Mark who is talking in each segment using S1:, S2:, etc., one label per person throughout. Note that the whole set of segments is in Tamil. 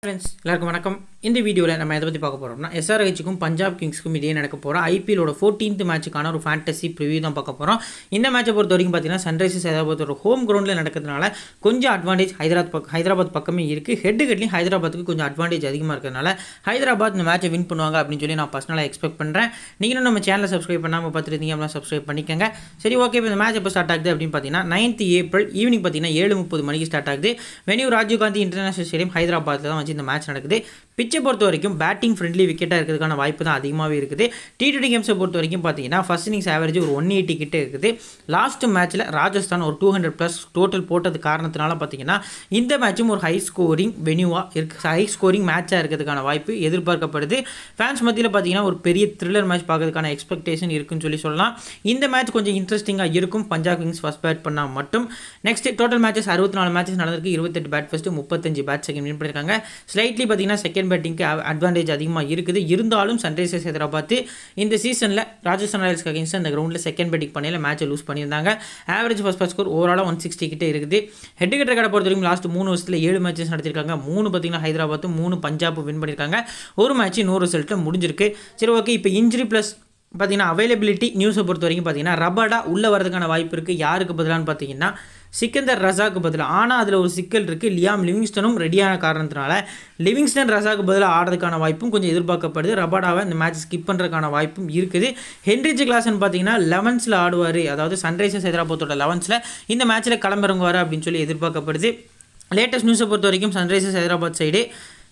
S1: ஃப்ரெண்ட்ஸ் எல்லாருக்கும் வணக்கம் இந்த வீடியோவில் நம்ம எதை பற்றி பார்க்க போகிறோம்னா எஸ்ஆர்ஹெச்சுக்கும் பஞ்சாப் கிங்ஸ்க்கும் இடையே நடக்க போகிற ஐபிஎலோட ஃபோர்டீன்த் மேட்சுக்கான ஒரு ஃபேண்டசி ப்ரிவியூ தான் பார்க்க போகிறோம் இந்த மேட்சை பொறுத்த வரைக்கும் பார்த்தீங்கன்னா சன்ரைசர்ஸ் ஹைதராபாத்தோட ஹோம் கிரவுண்டில் நடக்கிறதுனால கொஞ்சம் அட்வான்டேஜ் ஹைதராபாத் பக் ஹைதராபாத் பக்கமே இருக்குது ஹெட் ஹெட்லையும் ஹைதராபாத்துக்கு கொஞ்சம் அட்வான்டேஜ் அதிகமாக இருக்கிறதுனால ஹைதராபாத் இந்த மேட்சை வின் பண்ணுவாங்க அப்படின்னு சொல்லி நான் பர்சனலாக எக்ஸ்பெக்ட் பண்ணுறேன் நீங்களும் நம்ம சேனலை சப்ஸ்கிரைப் பண்ணாமல் பார்த்துருந்தீங்க அப்படின்னா சப்ஸ்கிரைப் பண்ணிக்கோங்க சரி ஓகே இப்போ இந்த மேட்ச் எப்போ ஸ்டார்ட் ஆகுது அப்படின்னு பார்த்தீங்கன்னா நைன்த் ஏப்ரல் ஈவினிங் பார்த்தீங்கன்னா ஏழு முப்பது மணிக்கு ஸ்டார்ட் ஆகுது வெனியூ ராஜீவ்காந்தி இன்டர்நேஷனல் ஸ்டேடியம் ஹைதராபாத்தில் தான் வச்சு இந்த மேட்ச் நடக்குது பிச்சை பொறுத்த வரைக்கும் பேட்டிங் ஃப்ரெண்ட்லி விக்கெட்டாக இருக்கிறதுக்கான வாய்ப்பு தான் அதிகமாகவே இருக்குது டி டுவெண்ட்டி கேம்ஸை பொறுத்த வரைக்கும் பார்த்தீங்கன்னா ஃபர்ஸ்ட் இன்னிங்ஸ் ஆவரேஜ் ஒரு ஒன் எயிட்டி கிட்ட இருக்குது லாஸ்ட் மேட்ச்சில் ராஜஸ்தான் ஒரு டூ ஹண்ட்ரட் ப்ளஸ் டோட்டல் போட்டது காரணத்தினால பார்த்தீங்கன்னா இந்த மேட்சும் ஒரு ஹை ஸ்கோரிங் வெனியூவாக இருக்கு ஹை ஸ்கோரிங் மேட்சாக இருக்கிறதுக்கான வாய்ப்பு எதிர்பார்க்கப்படுது ஃபேன்ஸ் மத்தியில் பார்த்தீங்கன்னா ஒரு பெரிய த்ரில்லர் மேட்ச் பார்க்கறதுக்கான எக்ஸ்பெக்டேஷன் இருக்குன்னு சொல்லி சொல்லலாம் இந்த மேட்ச் கொஞ்சம் இன்ட்ரெஸ்டிங்காக இருக்கும் பஞ்சாப் கிங்ஸ் ஃபஸ்ட் பேட் பண்ணால் மட்டும் நெக்ஸ்ட் டோட்டல் மேட்சஸ் அறுபத்தி நாலு மேட்சஸ் நடந்திருக்கு இருபத்தெட்டு பேட் ஃபஸ்ட்டு முப்பத்தஞ்சு பேட் செகண்ட் வின் பண்ணியிருக்காங்க ஸ்லைட்லி பார்த்தீங்கன்னா செகண்ட் பேட்டிங்க்கு அட்வான்டேஜ் அதிகமாக இருக்குது இருந்தாலும் சன்ரைசர்ஸ் ஹைதராபாத் இந்த சீசனில் ராஜஸ்தான் ராயல்ஸ்க்கு அகேன்ஸ்ட் அந்த கிரவுண்டில் செகண்ட் பேட்டிங் பண்ணையில் மேட்சை லூஸ் பண்ணியிருந்தாங்க ஆவரேஜ் ஃபஸ்ட் ஃபஸ்ட் ஸ்கோர் ஓவராலாக ஒன் சிக்ஸ்டி கிட்டே இருக்குது ஹெட் கிட்ட கடை பொறுத்த வரைக்கும் லாஸ்ட் மூணு வருஷத்தில் ஏழு மேட்சஸ் நடத்திருக்காங்க மூணு பார்த்தீங்கன்னா ஹைதராபாத்தும் மூணு பஞ்சாப் வின் பண்ணியிருக்காங்க ஒரு மேட்ச் நூறு ரிசல்ட்டில் முடிஞ்சிருக்கு சரி ஓகே இப்போ இன்ஜுரி ப்ளஸ் பார்த்தீங்கன்னா அவைலபிலிட்டி நியூஸை பொறுத்த வரைக்கும் பார்த்தீங்கன்னா ரபடா உள்ளே வரதுக்கான வாய்ப்பு இருக்குது யாருக்கு பதிலான்னு பார்த்தீங்கன்னா சிக்கந்தர் ரசாக்கு பதிலாக ஆனால் அதில் ஒரு சிக்கல் இருக்குது லியாம் லிவிங்ஸ்டனும் ரெடியான காரணத்தினால லிவிங்ஸ்டன் ரசாக்கு பதிலாக ஆடுறதுக்கான வாய்ப்பும் கொஞ்சம் எதிர்பார்க்கப்படுது ரபாடாவை இந்த மேட்ச் ஸ்கிப் பண்ணுறதுக்கான வாய்ப்பும் இருக்குது ஹென்ரிச் கிளாஸ்னு பார்த்தீங்கன்னா லெவன்ஸில் ஆடுவார் அதாவது சன்ரைசர்ஸ் ஹைதராபாத்தோட லெவன்ஸில் இந்த மேட்ச்சில் கிளம்புறங்குவார் அப்படின்னு சொல்லி எதிர்பார்க்கப்படுது லேட்டஸ்ட் நியூஸை பொறுத்த வரைக்கும் சன்ரைசர்ஸ் ஹைதராபாத் சைடு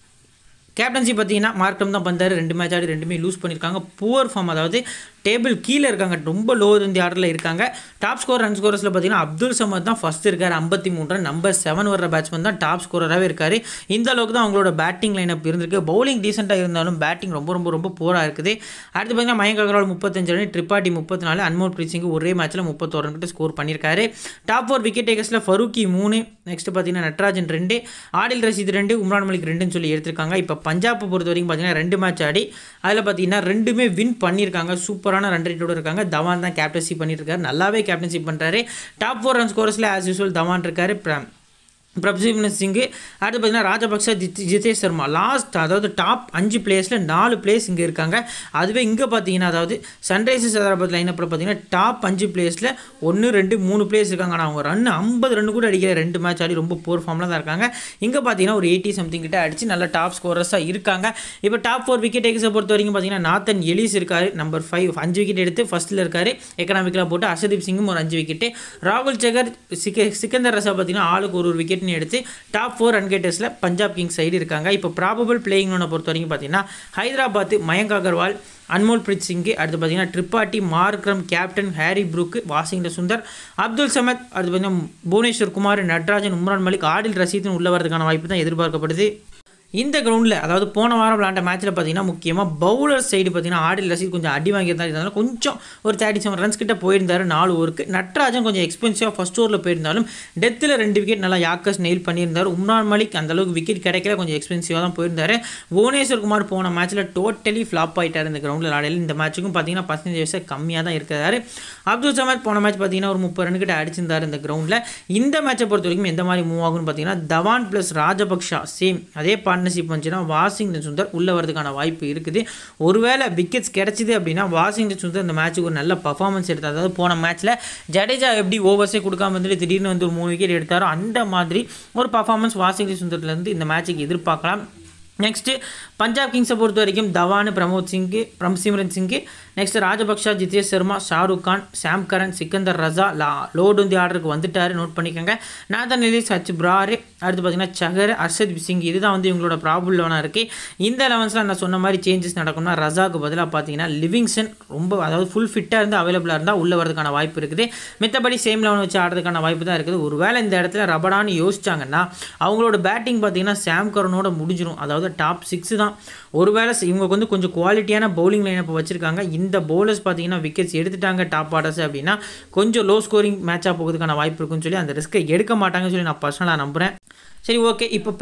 S1: கேப்டன்சி பார்த்தீங்கன்னா மார்க்கம் தான் பண்ணார் ரெண்டு மேட்ச் ஆடி ரெண்டுமே லூஸ் பண்ணியிருக்காங்க புவர் ஃபார்ம் அதாவது டேபிள் கீழே இருக்காங்க ரொம்ப லோ இந்த ஆர்டரில் இருக்காங்க டாப் ஸ்கோர் ரன் ஸ்கோரஸில் பார்த்தீங்கன்னா அப்துல் சமத் தான் ஃபஸ்ட் இருக்கார் ஐம்பத்தி மூணு ரன் நம்பர் செவன் வர பேட்ஸ்மேன் தான் டாப் ஸ்கோரராகவே இருக்கார் இந்த அளவுக்கு தான் அவங்களோட பேட்டிங் லைனப் இருந்திருக்கு பவுலிங் டீசெண்டாக இருந்தாலும் பேட்டிங் ரொம்ப ரொம்ப ரொம்ப போராக இருக்குது அடுத்து பார்த்தீங்கன்னா மயங்க் அகர்வால் முப்பத்தஞ்சு ரன் ட்ரிப்பாட்டி முப்பத்தி நாலு அன்மோல் பிரீத் சிங் ஒரே மேட்ச்சில் முப்பத்தோரு ரன் கிட்ட ஸ்கோர் பண்ணியிருக்காரு டாப் ஃபோர் விக்கெட் டேக்கர்ஸில் ஃபரூக்கி மூணு நெக்ஸ்ட் பார்த்தீங்கன்னா நட்ராஜன் ரெண்டு ஆடில் ரஷீத் ரெண்டு உம்ரான் மலிக் ரெண்டுன்னு சொல்லி எடுத்திருக்காங்க இப்போ பஞ்சாப் பொறுத்த வரைக்கும் பார்த்தீங்கன்னா ரெண்டு மேட்ச் ஆடி அதில் பார்த்தீங்கன்னா ரெண்டுமே வின் பண்ணியிருக்காங்க சூப்பரான ரன் ரேட்டோட இருக்காங்க தவான் தான் கேப்டன்சி பண்ணிட்டு இருக்காரு நல்லாவே கேப்டன்சி பண்ணுறாரு டாப் ஃபோர் ரன் ஸ்கோர்ஸில் ஆஸ் யூஸ்வல் தவான் இருக்காரு பிரப்சிம்னஸ் சிங்கு அடுத்து பார்த்தீங்கன்னா ராஜபக்ச ஜித் ஜிதேஷ் சர்மா லாஸ்ட் அதாவது டாப் அஞ்சு பிளேஸில் நாலு பிளேஸ் இங்கே இருக்காங்க அதுவே இங்கே பார்த்தீங்கன்னா அதாவது சன்ரைசர்ஸ் ஹைதராபாத் லைனப்பில் பார்த்தீங்கன்னா டாப் அஞ்சு பிளேஸில் ஒன்று ரெண்டு மூணு பிளேஸ் இருக்காங்க ஆனால் அவங்க ரன் ஐம்பது ரன் கூட அடிக்கிற ரெண்டு மேட்ச் ஆடி ரொம்ப போர் ஃபார்மில் தான் இருக்காங்க இங்கே பார்த்தீங்கன்னா ஒரு எயிட்டி சம்திங் கிட்ட அடிச்சு நல்ல டாப் ஸ்கோரர்ஸாக இருக்காங்க இப்போ டாப் ஃபோர் விக்கெட் டேக்கர்ஸை பொறுத்த வரைக்கும் பார்த்தீங்கன்னா நாத்தன் எலிஸ் இருக்கார் நம்பர் ஃபைவ் அஞ்சு விக்கெட் எடுத்து ஃபஸ்ட்டில் இருக்கார் எக்கனாமிக்கலாக போட்டு அசதீப் சிங்கும் ஒரு அஞ்சு விக்கெட்டு ராகுல் சகர் சிக்க சிக்கந்தர் ரசா பார்த்தீங்கன்னா ஆளுக்கு ஒரு ஒரு விக்கெட் விக்கெட்னு எடுத்து டாப் ஃபோர் ரன் கேட்டர்ஸில் பஞ்சாப் கிங்ஸ் சைடு இருக்காங்க இப்போ ப்ராபபிள் பிளேயிங் ஒன்றை பொறுத்த வரைக்கும் பார்த்தீங்கன்னா ஹைதராபாத் மயங்க் அகர்வால் அன்மோல் பிரீத் சிங்கு அடுத்து பார்த்தீங்கன்னா Tripathi Markram captain Harry Brook Washington Sundar Abdul Samad அடுத்து பார்த்தீங்கன்னா புவனேஸ்வர் குமார் நட்ராஜன் உம்ரான் மலிக் ஆடில் ரசீதுன்னு உள்ள வரதுக்கான வாய்ப்பு தான் எதிர்பார்க்கப்படுது இந்த கிரவுண்டில் அதாவது போன வாரம் விளாண்ட மேட்ச்சில் பார்த்தீங்கன்னா முக்கியமாக பவுலர் சைடு பார்த்தீங்கன்னா ஆடில் ரசீத் கொஞ்சம் அடி வாங்கியிருந்தா இருந்தாலும் கொஞ்சம் ஒரு தேர்ட்டி செவன் ரன்ஸ் கிட்ட போயிருந்தாரு நாலு ஓவருக்கு நட்ராஜன் கொஞ்சம் எக்ஸ்பென்சிவாக ஃபஸ்ட் ஓவரில் போயிருந்தாலும் டெத்தில் ரெண்டு விக்கெட் நல்லா யாக்கஸ் நெயில் பண்ணியிருந்தார் உம்ரான் மலிக் அந்தளவுக்கு விக்கெட் கிடைக்கல கொஞ்சம் எக்ஸ்பென்சிவாக தான் போயிருந்தார் புவனேஸ்வர் குமார் போன மேட்ச்சில் டோட்டலி ஃப்ளாப் ஆகிட்டார் இந்த கிரவுண்டில் ஆடையில் இந்த மேட்ச்சுக்கும் பார்த்தீங்கன்னா பர்சன்டேஜ் கம்மியாக தான் இருக்கிறாரு அப்துல் சமத் போன மேட்ச் பார்த்தீங்கன்னா ஒரு முப்பது ரன் கிட்ட அடிச்சிருந்தார் இந்த கிரவுண்டில் இந்த மேட்சை பொறுத்த வரைக்கும் எந்த மாதிரி மூவ் ஆகும்னு பார்த்தீங்கன்னா தவான் ப்ளஸ் ராஜபக்ஷா சேம் அதே பார்ட்னர்ஷிப் வந்துச்சுன்னா வாஷிங்டன் சுந்தர் உள்ளே வரதுக்கான வாய்ப்பு இருக்குது ஒருவேளை விக்கெட்ஸ் கிடச்சிது அப்படின்னா வாஷிங்டன் சுந்தர் இந்த மேட்ச்சுக்கு ஒரு நல்ல பர்ஃபார்மன்ஸ் எடுத்தார் அதாவது போன மேட்ச்சில் ஜடேஜா எப்படி ஓவர்ஸே கொடுக்காம வந்துட்டு திடீர்னு வந்து ஒரு மூணு விக்கெட் எடுத்தாரோ அந்த மாதிரி ஒரு பர்ஃபார்மன்ஸ் வாஷிங்டன் சுந்தர்லேருந்து இந்த மேட்ச்சுக்கு எதிர்பார்க்கலாம் நெக்ஸ்ட்டு பஞ்சாப் கிங்ஸை பொறுத்த வரைக்கும் Dhawan Pramod Singh Prabhsimran Singh next Rajapaksa Jitesh Sharma Shahrukh Khan Sam Curran Sikandar Raza லா லோடு வந்து ஆர்டருக்கு வந்துட்டார் நோட் பண்ணிக்கோங்க நாதன் நிலிஸ் ஹச் பிராரு அடுத்து பார்த்தீங்கன்னா சஹர் அர்ஷத் சிங் இதுதான் வந்து இவங்களோட ப்ராபுல் லெவனாக இருக்குது இந்த லெவன்ஸில் நான் சொன்ன மாதிரி சேஞ்சஸ் நடக்கும்னா ரஜாக்கு பதிலாக பார்த்தீங்கன்னா லிவிங்ஸன் ரொம்ப அதாவது ஃபுல் ஃபிட்டாக இருந்து அவைலபிளாக இருந்தால் உள்ளே வரதுக்கான வாய்ப்பு இருக்குது மித்தபடி சேம் லெவன் வச்சு ஆடுறதுக்கான வாய்ப்பு தான் இருக்குது ஒருவேளை இந்த இடத்துல ரபடான்னு யோசிச்சாங்கன்னா அவங்களோட பேட்டிங் பார்த்தீங்கன்னா சாம் கரனோட முடிஞ்சிடும் அதாவது டாப் சிக்ஸ் தான் ஒருவேளை இவங்க வந்து கொஞ்சம் குவாலிட்டியான பவுலிங் லைன் இப்போ வச்சுருக்காங்க இந்த பவுலர்ஸ் பார்த்தீங்கன்னா விக்கெட்ஸ் எடுத்துட்டாங்க டாப் ஆர்டர்ஸ் அப்படின்னா கொஞ்சம் லோ ஸ்கோரிங் மேட்சாக போகிறதுக்கான வாய்ப்பு இருக்குன்னு சொல்லி அந்த ரிஸ்க்கை எடுக்க மாட்டாங்கன்னு சொல்லி நான் பர்சனலாக நம்புகிறேன் சரி ஓகே இப்போ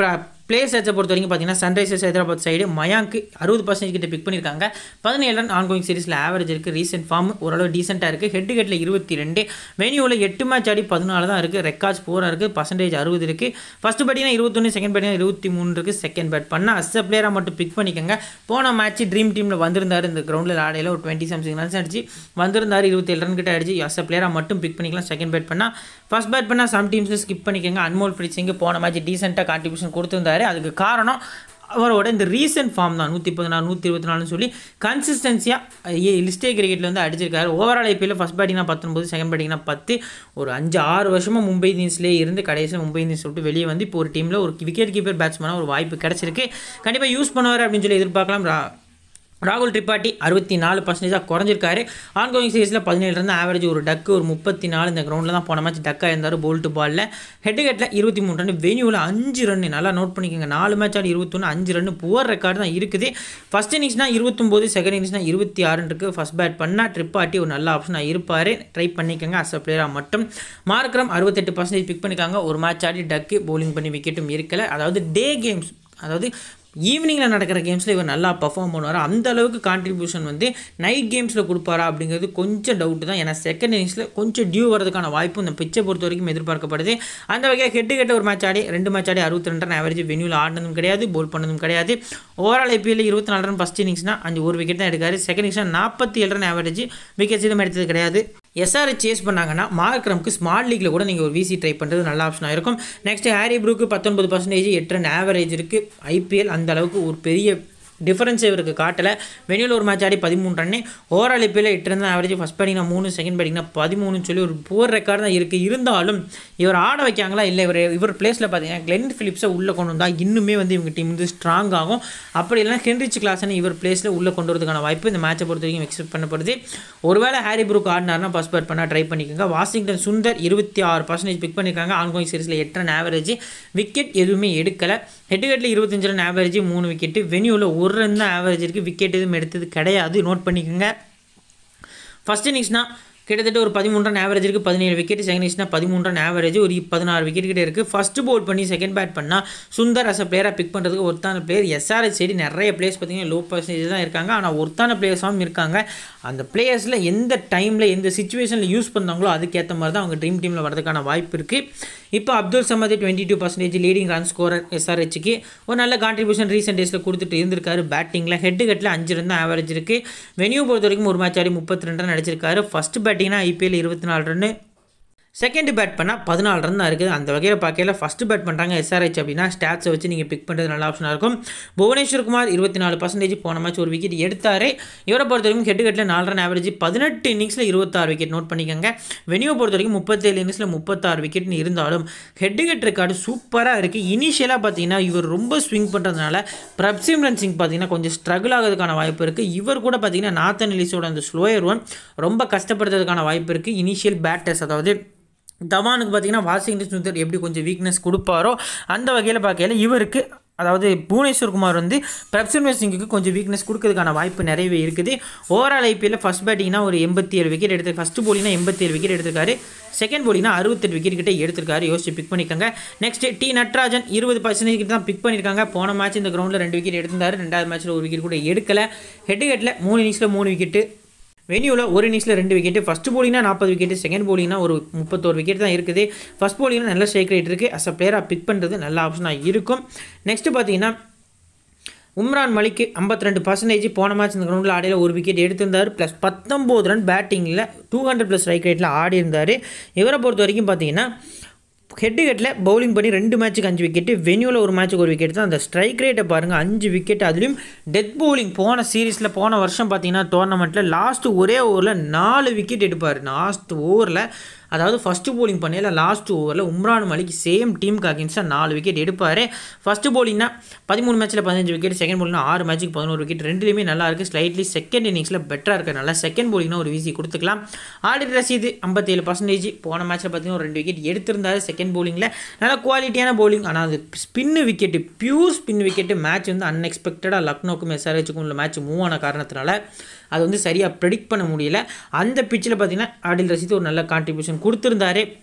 S1: பிளேயர்ஸை பொறுத்த வரைக்கும் பார்த்தீங்கன்னா சன்ரைசர்ஸ் ஹைதராபாத் சைடு மயாங்க் அறுபது பர்சன்டேஜ் கிட்ட பிக் பண்ணியிருக்காங்க பதினேழு ரன் ஆன்கோயிங் சீரிஸில் ஆவரேஜ் இருக்குது ரீசெண்ட் ஃபார்ம் ஓரளவு டீசெண்டாக இருக்குது ஹெட் ஹெட்டில் இருபத்தி ரெண்டு வெனியூவில் எட்டு மேட்ச் ஆடி பதினாலு தான் இருக்குது ரெக்கார்ட்ஸ் ஃபோராக இருக்குது பர்சன்டேஜ் அறுபது இருக்குது ஃபஸ்ட்டு பேட்டிங்கன்னா இருபத்தொன்று செகண்ட் பேட்டிங்கன்னா இருபத்தி மூணு இருக்குது செகண்ட் பேட் பண்ணால் அஸ் பிளேயராக மட்டும் பிக் பண்ணிக்கோங்க போன மேட்ச் ட்ரீம் டீமில் வந்திருந்தார் இந்த கிரௌண்டில் ஆடையில் ஒரு டுவெண்ட்டி சம்திங் ரன்ஸ் அடிச்சு வந்திருந்தார் இருபத்தேழு ரன் கிட்ட அடிச்சு அஸ் பிளேயராக மட்டும் பிக் பண்ணிக்கலாம் செகண்ட் பேட் பண்ணால் ஃபஸ்ட் பேட் பண்ணால் சம் டீம்ஸில் ஸ்கிப் பண்ணிக்கோங்க அன்மோல் ஃப்ரீ சிங் போன மேட்ச் டீசெண்டாக கான்ட்ரிபியூஷன் கொடுத்துருந்தாரு அதுக்கு காரணம் அவரோட இந்த ரீசெண்ட் ஃபார்ம் தான் நூற்றி பதினாறு நூற்றி இருபத்தி நாலுன்னு சொல்லி கன்சிஸ்டன்சியாக லிஸ்டே கிரிக்கெட்டில் வந்து அடிச்சிருக்காரு ஓவரால் ஐபிஎல் ஃபஸ்ட் பேட்டிங்னா பத்தொன்பது செகண்ட் பேட்டிங்னா பத்து ஒரு அஞ்சு ஆறு வருஷமாக மும்பை இந்தியன்ஸ்லேயே இருந்து கடைசியில் மும்பை இந்தியன்ஸ் விட்டு வெளியே வந்து இப்போ ஒரு டீமில் ஒரு விக்கெட் கீப்பர் பேட்ஸ்மேனாக ஒரு வாய்ப்பு கிடச்சிருக்கு கண்டிப்பாக யூஸ் பண்ணுவார் அப்படின்னு சொல்லி எதிர்பார்க்கலாம் ரா ராகுல் திரிபாட்டி அறுபத்தி நாலு பர்சன்டேஜாக குறைஞ்சிருக்காரு ஆன்கோயிங் சீரிஸில் பதினேழு இருந்து ஆவரேஜ் ஒரு டக்கு ஒரு முப்பத்தி நாலு இந்த கிரௌண்டில் தான் போன மேட்ச் டக்காக இருந்தார் போல்ட்டு பாலில் ஹெட் ஹெட்டில் இருபத்தி மூணு ரன் வெனியூவில் அஞ்சு ரன் நல்லா நோட் பண்ணிக்கோங்க நாலு மேட்ச் ஆடி இருபத்தொன்று அஞ்சு ரன் புவர் ரெக்கார்டு தான் இருக்குது ஃபஸ்ட் இன்னிங்ஸ்னா இருபத்தொம்போது செகண்ட் இன்னிங்ஸ்னா இருபத்தி ஆறுன்னு இருக்குது ஃபஸ்ட் பேட் பண்ணால் ட்ரிப்பாட்டி ஒரு நல்ல ஆப்ஷனாக இருப்பார் ட்ரை பண்ணிக்கோங்க அஸ் அ பிளேயராக மட்டும் மார்க்ரம் அறுபத்தெட்டு பர்சன்டேஜ் பிக் பண்ணிக்காங்க ஒரு மேட்ச் ஆடி டக்கு பவுலிங் பண்ணி விக்கெட்டும் இருக்கல அதாவது டே கேம்ஸ் அதாவது ஈவினிங்கில் நடக்கிற கேம்ஸில் இவர் நல்லா பர்ஃபார்ம் பண்ணுவார் அந்த அளவுக்கு கான்ட்ரிபியூஷன் வந்து நைட் கேம்ஸில் கொடுப்பாரா அப்படிங்கிறது கொஞ்சம் டவுட்டு தான் ஏன்னா செகண்ட் இன்னிங்ஸில் கொஞ்சம் டியூ வரதுக்கான வாய்ப்பு இந்த பிச்சை பொறுத்த வரைக்கும் எதிர்பார்க்கப்படுது அந்த வகையில் ஹெட்டு கெட்ட ஒரு மேட்ச் ஆடி ரெண்டு மேட்ச் ஆடி அறுபத்தி ரெண்டு ரன் ஆவரேஜ் வெனியூவில் ஆடினதும் கிடையாது போல் பண்ணதும் கிடையாது ஓவரால் ஐபிஎல் இருபத்தி நாலு ரன் ஃபஸ்ட் இன்னிங்ஸ்னா அஞ்சு ஒரு விக்கெட் தான் எடுக்காரு செகண்ட் இன்னிங்ஸ்னா நாற்பத்தி ஏழு ரன் ஆவரேஜ் விக்கெட்ஸ் எதுவும் எடுத்தது கிடையாது எஸ்ஆர் சேஸ் பண்ணாங்கன்னா மார்க்ரம்க்கு ஸ்மார்ட் லீக்ல கூட நீங்கள் ஒரு விசி ட்ரை பண்ணுறது நல்ல ஆப்ஷனாக இருக்கும் நெக்ஸ்ட் ஹாரி ப்ரூக்கு பத்தொன்பது பர்சன்டேஜ் எட்டு ரன் ஆவரேஜ் இருக்குது ஐபிஎல் அந்த அளவுக்கு ஒரு பெரிய டிஃபரன்ஸ் இவருக்கு காட்டலை வெளியில் ஒரு மேட்ச் ஆடி பதிமூணு ரன்னு ஓவரால் ஐபிஎல் எட்டு ரன் ஆவரேஜ் ஃபஸ்ட் பேட்டிங்னா மூணு செகண்ட் பேட்டிங்னா பதிமூணுன்னு சொல்லி ஒரு புவர் ரெக்கார்டு தான் இருக்குது இருந்தாலும் இவர் ஆட வைக்காங்களா இல்லை இவர் இவர் பிளேஸில் பார்த்தீங்கன்னா கிளென் ஃபிலிப்ஸை உள்ளே கொண்டு வந்தால் இன்னுமே வந்து இவங்க டீம் வந்து ஸ்ட்ராங் ஆகும் அப்படி இல்லைனா ஹென்ரிச் கிளாஸ்னு இவர் பிளேஸில் உள்ளே கொண்டு வரதுக்கான வாய்ப்பு இந்த மேட்சை பொறுத்த வரைக்கும் எக்ஸ்பெக்ட் பண்ணப்படுது ஒருவேளை ஹாரி ப்ரூக் ஆடினார்னா ஃபஸ்ட் பேட் பண்ணால் ட்ரை பண்ணிக்கோங்க வாஷிங்டன் சுந்தர் இருபத்தி ஆறு பர்சன்டேஜ் பிக் பண்ணியிருக்காங்க ஆன்கோயிங் சீரிஸில் எட்டு ரன் ஆவரேஜ் விக்கெட் எதுவுமே எடுக்கலை ஹெட் ஹெட்டில் இருபத்தஞ்சு ரன் ஆவரேஜ் மூணு விக்கெட்டு வெனியூவில் ஒரு ரன் தான் ஆவரேஜ் இருக்குது விக்கெட் எதுவும் எடுத்தது கிடையாது நோட் பண்ணிக்கோங்க ஃபஸ்ட் இன்னிங்ஸ்னா கிட்டத்தட்ட ஒரு பதிமூணு ரன் ஆவரேஜ் இருக்குது பதினேழு விக்கெட் செகண்ட் இன்னிங்ஸ்னா பதிமூணு ரன் ஆவரேஜ் ஒரு பதினாறு விக்கெட் கிட்ட இருக்குது ஃபஸ்ட்டு போல் பண்ணி செகண்ட் பேட் பண்ணால் சுந்தர் அஸ் அ பிளேயராக பிக் பண்ணுறதுக்கு ஒருத்தான பிளேயர் எஸ்ஆர்எஸ் சைடு நிறைய பிளேயர்ஸ் பார்த்தீங்கன்னா லோ பர்சன்டேஜ் தான் இருக்காங்க ஆனால் ஒருத்தான பிளேயர்ஸாகவும் இருக்காங்க அந்த பிளேயர்ஸில் எந்த டைமில் எந்த சுச்சுவேஷனில் யூஸ் பண்ணாங்களோ அதுக்கேற்ற மாதிரி தான் அவங்க ட்ரீம் டீமில் வரதுக்கான வாய்ப்பு இருக்குது இப்போ Abdul Samad twenty two percentage leading run scorer எஸ்ஆர்ஹெச்சுக்கு ஒரு நல்ல கான்ட்ரிபியூஷன் ரீசெண்ட் டேஸில் கொடுத்துட்டு இருந்திருக்காரு பேட்டிங்கில் ஹெட்டு கட்டில் அஞ்சு ரன் தான் ஆவரேஜ் இருக்குது வெனியூ பொறுத்த வரைக்கும் ஒரு மேட்ச் ஆடி முப்பத்தி ரெண்டு ரன் அடிச்சிருக்காரு ஃபஸ்ட் பேட்டிங்னா ஐபிஎல் இருபத்தி நாலு ரன்னு செகண்ட் பேட் பண்ணால் பதினாலு ரன் தான் இருக்குது அந்த வகையில் பார்க்கையில் ஃபஸ்ட்டு பேட் பண்ணுறாங்க எஸ்ஆர்ஹெச் அப்படின்னா ஸ்டாட்ஸை வச்சு நீங்கள் பிக் பண்ணுறது நல்ல ஆப்ஷனாக இருக்கும் புவனேஸ்வர் குமார் இருபத்தி நாலு பர்சன்டேஜ் போன மேட்ச் ஒரு விக்கெட் எடுத்தார் இவரை பொறுத்த வரைக்கும் ஹெட் கட்டில் நாலு ரன் ஆவரேஜ் பதினெட்டு இன்னிங்ஸில் இருபத்தாறு விக்கெட் நோட் பண்ணிக்கோங்க வெனியூ பொறுத்த வரைக்கும் முப்பத்தேழு இன்னிங்ஸில் முப்பத்தாறு விக்கெட்னு இருந்தாலும் ஹெட் கட் ரெக்கார்டு சூப்பராக இருக்குது இனிஷியலாக பார்த்தீங்கன்னா இவர் ரொம்ப ஸ்விங் பண்ணுறதுனால பிரப்சிம்ரன் சிங் பார்த்தீங்கன்னா கொஞ்சம் ஸ்ட்ரகிள் ஆகிறதுக்கான வாய்ப்பு இருக்குது இவர் கூட பார்த்தீங்கன்னா நாத்தன் எலிஸோட அந்த ஸ்லோயர் ஒன் ரொம்ப கஷ்டப்படுறதுக்கான வாய்ப்பு இருக்குது இனிஷியல் பேட்டர்ஸ் அதாவது தவானுக்கு பார்த்தீங்கன்னா வாஷிங்டன் சுந்தர் எப்படி கொஞ்சம் வீக்னஸ் கொடுப்பாரோ அந்த வகையில் பார்க்கையில இவருக்கு அதாவது புவனேஸ்வர் குமார் வந்து பிரப்சன்வர் சிங்குக்கு கொஞ்சம் வீக்னஸ் கொடுக்கறதுக்கான வாய்ப்பு நிறையவே இருக்குது ஓவரால் ஐபிஎல்ல ஃபஸ்ட் பேட்டிங்னா ஒரு எண்பத்தி ஏழு விக்கெட் எடுத்து ஃபஸ்ட்டு போலிங்னா எண்பத்தி ஏழு விக்கெட் எடுத்திருக்காரு செகண்ட் போலிங்னா அறுபத்தெட்டு விக்கெட் கிட்ட எடுத்திருக்காரு யோசிச்சு பிக் பண்ணிக்கோங்க நெக்ஸ்ட் டி நட்ராஜன் இருபது பர்சன்டேஜ் கிட்ட தான் பிக் பண்ணியிருக்காங்க போன மேட்ச் இந்த கிரௌண்டில் ரெண்டு விக்கெட் எடுத்திருந்தாரு ரெண்டாவது மேட்ச்சில் ஒரு விக்கெட் கூட எடுக்கல ஹெட் ஹெட்டில் மூணு இன்னிங்ஸில் மூணு விக்கெட்டு வெனியூவில் ஒரு இன்னிங்ஸில் ரெண்டு விக்கெட்டு ஃபஸ்ட் போலிங்னா நாற்பது விக்கெட்டு செகண்ட் போலிங்னா ஒரு முப்பத்தோரு விக்கெட் தான் இருக்குது ஃபஸ்ட் போலிங்னா நல்ல ஸ்ட்ரைக் ரேட் இருக்குது அஸ் அ பிளேயராக பிக் பண்ணுறது நல்ல ஆப்ஷனாக இருக்கும் நெக்ஸ்ட்டு பார்த்தீங்கன்னா உம்ரான் மலிக்கு ஐம்பத்தி ரெண்டு பர்சன்டேஜ் போன மேட்ச் இந்த கிரௌண்டில் ஆடையில் ஒரு விக்கெட் எடுத்திருந்தார் ப்ளஸ் பத்தொம்போது ரன் பேட்டிங்கில் டூ ஹண்ட்ரட் ப்ளஸ் ஸ்ட்ரைக் ரேட்டில் ஆடி இருந்தார் இவரை பொறுத்த வரைக்கும் பார்த்தீங்கன்னா ஹெட்டு ஹெட்டில் பவுலிங் பண்ணி ரெண்டு மேட்ச்சுக்கு அஞ்சு விக்கெட்டு வெனியூவில் ஒரு மேட்ச்சுக்கு ஒரு விக்கெட் தான் அந்த ஸ்ட்ரைக் ரேட்டை பாருங்கள் அஞ்சு விக்கெட் அதுலேயும் டெத் பவுலிங் போன சீரீஸில் போன வருஷம் பார்த்தீங்கன்னா டோர்னமெண்ட்டில் லாஸ்ட்டு ஒரே ஓவரில் நாலு விக்கெட் எடுப்பார் லாஸ்ட் ஓவரில் அதாவது ஃபஸ்ட்டு போலிங் பண்ணையில் லாஸ்ட் ஓவரில் உம்ரான் மலிக் சேம் டீமுக்கு அகேன்ஸ்டாக நாலு விக்கெட் எடுப்பார் ஃபஸ்ட்டு போலிங்னா பதிமூணு மேட்ச்சில் பதினஞ்சு விக்கெட் செகண்ட் போலிங்னா ஆறு மேட்ச்சுக்கு பதினோரு விக்கெட் ரெண்டுலேயுமே நல்லா இருக்குது ஸ்லைட்லி செகண்ட் இன்னிங்ஸில் பெட்டராக இருக்கிறனால செகண்ட் போலிங்னா ஒரு வீசி கொடுத்துக்கலாம் ஆடிட் ரசீது ஐம்பத்தேழு பர்சன்டேஜ் போன மேட்ச்சில் பார்த்தீங்கன்னா ஒரு ரெண்டு விக்கெட் எடுத்திருந்தாரு செகண்ட் போலிங்கில் நல்ல குவாலிட்டியான போலிங் ஆனால் அது spin wicket pure spin wicket match வந்து அன்எக்ஸ்பெக்டடாக லக்னோக்கும் எஸ்ஆர்ஹெச்சுக்கும் உள்ள மேட்ச் மூவ் ஆன காரணத்தினால அது வந்து சரியாக ப்ரெடிக்ட் பண்ண முடியல அந்த பிச்சில் பார்த்தீங்கன்னா ஆடில் ரசித்து ஒரு நல்ல கான்ட்ரிபியூஷன் கொடுத்துருந்தாரு